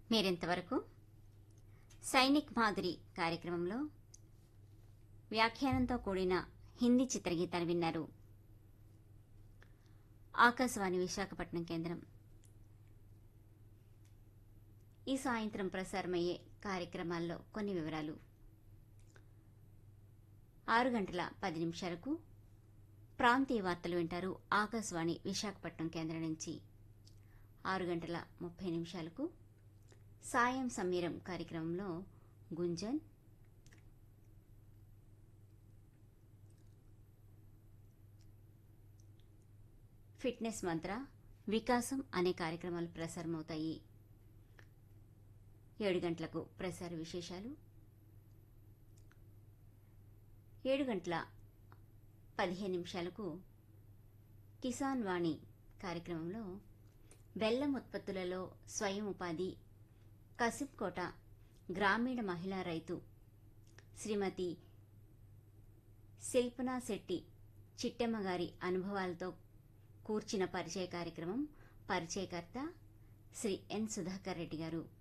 మీరింతవరకు సైనిక్ మాదిరి కార్యక్రమంలో వ్యాఖ్యానంతో కూడిన హిందీ చిత్రగీతాలు విన్నారు ఆకాశవాణి విశాఖపట్నం కేంద్రం ఈ సాయంత్రం ప్రసారమయ్యే కార్యక్రమాల్లో కొన్ని వివరాలు ఆరు గంటల పది నిమిషాలకు ప్రాంతీయ వార్తలు వింటారు ఆకాశవాణి విశాఖపట్నం కేంద్రం నుంచి ఆరు గంటల ముప్పై నిమిషాలకు సాయం సమీరం కార్యక్రమంలో గుంజన్ ఫిట్నెస్ మంత్ర వికాసం అనే కార్యక్రమాలు ప్రసారమవుతాయి ఏడు గంటలకు ప్రసార విశేషాలు ఏడు గంటల పదిహేను నిమిషాలకు కిసాన్ వాణి కార్యక్రమంలో బెల్లం ఉత్పత్తులలో స్వయం ఉపాధి కసిప్కోట గ్రామీణ మహిళా రైతు శ్రీమతి శిల్పనా శెట్టి చిట్టెమ్మ గారి అనుభవాలతో కూర్చిన పరిచయ కార్యక్రమం పరిచయకర్త శ్రీ ఎన్ సుధాకర్ రెడ్డి గారు